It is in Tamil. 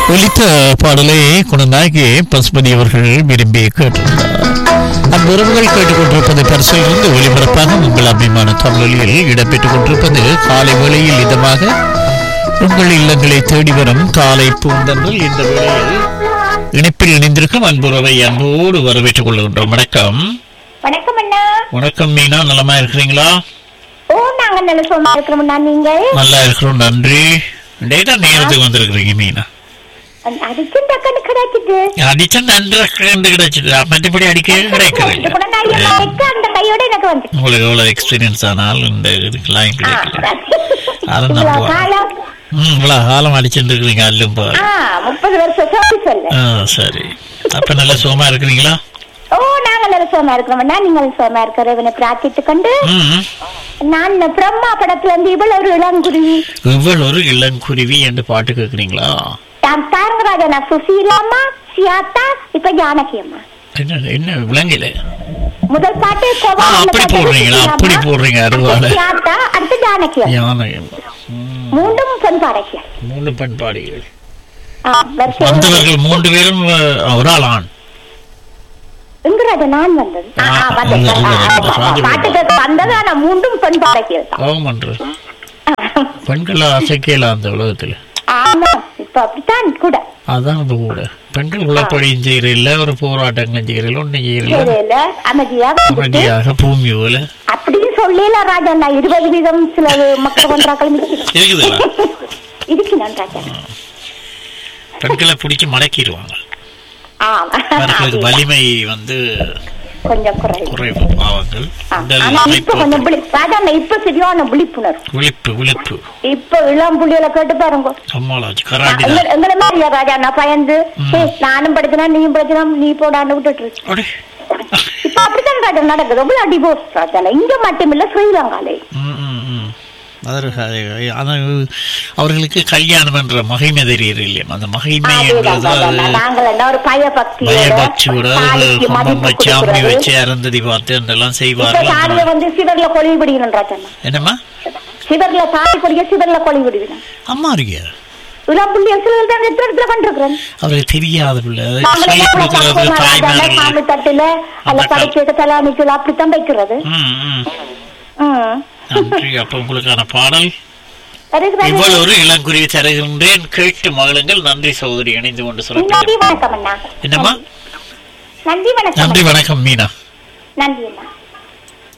ஒலித்த பாடலை குணநாயகி பசுபதி அவர்கள் விரும்பி கேட்டிருந்தார் அன்புறவுகள் கேட்டுக்கொண்டிருப்பது பரிசிலிருந்து ஒலிபரப்பாக உங்கள் அபிமான தமிழில் இடம்பெற்றுக் கொண்டிருப்பது காலை வேளையில் இதமாக உங்கள் இல்லங்களை தேடி வரும் காலை பூந்தன்றல் இந்த வேளையில் இணைப்பில் இணைந்திருக்கும் அன்புறவை அன்போடு வரவேற்றுக் கொள்கின்றோம் வணக்கம் வணக்கம் அண்ணா வணக்கம் மீனா நலமா இருக்கிறீங்களா ஓ நாங்க நல்ல சொன்னா இருக்கிறோம்ண்ணா நீங்கள் நல்லா இருக்கிறோம் நன்றி டேட்டா நேரத்துக்கு வந்திருக்கிறீங்க மீனா அதுக்கும் டக்குன்னு கிடைக்குது அடிச்சா நன்றாக கிடைச்சிட்டு மற்றபடி அடிக்க இது கிடைக்கிறீங்க கூட நான் என் மலைக்கு அந்த கையோட எனக்கு வந்து உங்களுக்கு எவ்வளவு எக்ஸ்பீரியன்ஸ் ஆனாலும் இந்த இதுக்கெல்லாம் கிடைக்கல அதான் இவ்வளவு நம்புவாங்க. காலம் ம் இவ்வளவு காலம் அடிச்சுட்டு இருக்கிறீங்க அல்லும் பாரு ஆ முப்பது வருஷம் சொல்லி சொல்ல ஆ சரி அப்ப நல்ல சுகமா இருக்கிறீங்களா ஓ நாங்க நல்ல சுகமா இருக்கிறோம்னா நீங்கள் சுகமா இருக்கிற இவனை பிரார்த்தித்து கொண்டு ம் நான் இந்த பிரம்மா படத்துல இருந்து இவ்வளவு ஒரு இளங்குருவி இவ்வளவு ஒரு இளங்குருவி என்று பாட்டு கேட்குறீங்களா நான் பாருங்க ராஜா நான் சுசீலாமா சியாத்தா இப்ப ஜானகி அம்மா என்ன என்ன விளங்கல முதல் பாட்டு ஆ, கோவம் அப்படி பாட்டு போடுறீங்களா? சுசீலாம்மா, அப்படி போடுறீங்க, அருவாளை. அடுத்து சியாத்தா அடுத்து ஜானகி அம்மா. யானை ம், மூன்றும் பெண் பாடகியர் மூணு பண்பாடிகள் ஆ, வரிசையில் வந்தவர்கள் மூன்று பேரும் அஹ், ஒரு ஆள் ஆண் எங்கிறது நான் வந்தது ஆ, ஆ, ஆ, வந்தது. அது, ஆ, அது, ஆ, அது, பாட்டு கேட்க வந்தது ஆனா மூன்றும் பெண் பாடகியர் தான் கோபம் பண்ற பெண்கள் அசைக்கலாம் அந்த உலகத்துல ஆமா இப்ப அப்படித்தான் கூட அதான் அது கூட பெண்கள் உழப்படியும் செய்யறதில்ல ஒரு போராட்டங்களும் செய்யறதில்ல ஒன்றும் செய்யறதில்ல தெரியல அமைதியா வந்துட்டு அமைதியாக பூமி போல அப்படின்னு சொல்லல ராஜா நான் இருபது வீதம் சில மக்கள் ஒன்றாக்கள் இருக்குதுல்ல இருக்கிறான் ராஜா பெண்களை பிடிச்சி மடக்கிடுவாங்க ஆமா அவர்களுக்கு வலிமை வந்து கொஞ்சம் குறைவு குறைவு பாவங்கள் ஆ, உடல் ஆனா இப்ப அமைப்பு கொஞ்சம் விழி ராஜா நான் இப்ப சரியான விழிப்புணர்வு விழிப்பு விழிப்பு இப்ப இளம் புள்ளிகளை கேட்டு பாருங்க அம்மாளாச்சு நான் கராட்டி எங்க- தான் எங்களை மாதிரியா ராஜா நான் பயந்து ஏய், நானும் படிச்சனா நீயும் படிச்சனா நீ போடான்னு விட்டுட்டு இருக்கு. அடே. இப்ப அப்படித்தான் ராஜா நடக்குது எவ்வளவு டிவோர்ஸ் ராஜா இங்க மட்டும் இல்ல ஸ்ரீலங்காலே ம், ம், ம். அதற்கு அதான் அவர்களுக்கு கல்யாணம் என்ற மகிமை தெரியறது இல்லையா அந்த மகிமை அதேதான் என்றது ராஜா. அது நாங்கள் என்ன ஒரு பயபக்தியோட பயபக்தியோட தாலிக்கு கும்பம் மதிப்பு வச்சு அம்மி கொடுக்கிறது. வச்சு அறந்ததி பார்த்து அதெல்லாம் இப்ப செய்வார்கள் தாலிய வந்து சிவர்ல கொழி விடுகிறோம் ராஜா என்னம்மா சிவர்ல தாலி கொடிய சிவர்ல கொழி விடுகிறோம் அம்மா இருக்கியா இளம் புள்ளி சிலர் தான் எத்தனை இடத்துல கண்டிருக்கிறேன் அவருக்கு தெரியாத பிள்ளை அது நாமளே சொல்லிக் எவ்வளவு கொடுக்கறது பக்குவமா ராஜா, தாய்மார்கள் சாமி தட்டுல அல்ல அந்த கால- படைச்சு தலானிக்குள்ள அப்படித்தான் வைக்கிறது ம், ம். ம். நன்றி அப்ப உங்களுக்கான பாடல் அதுக்கு ராஜா, இவ்வளவு ஒரு இளங்குருவி தருகின்றேன் கேட்டு மகளுங்கள் நன்றி சகோதரி இணைந்து கொண்டு நன்றி சொல்ல வணக்கம் அண்ணா என்னம்மா நன்றி வணக்கம் நன்றி வணக்கம் மீனா நன்றி அண்ணா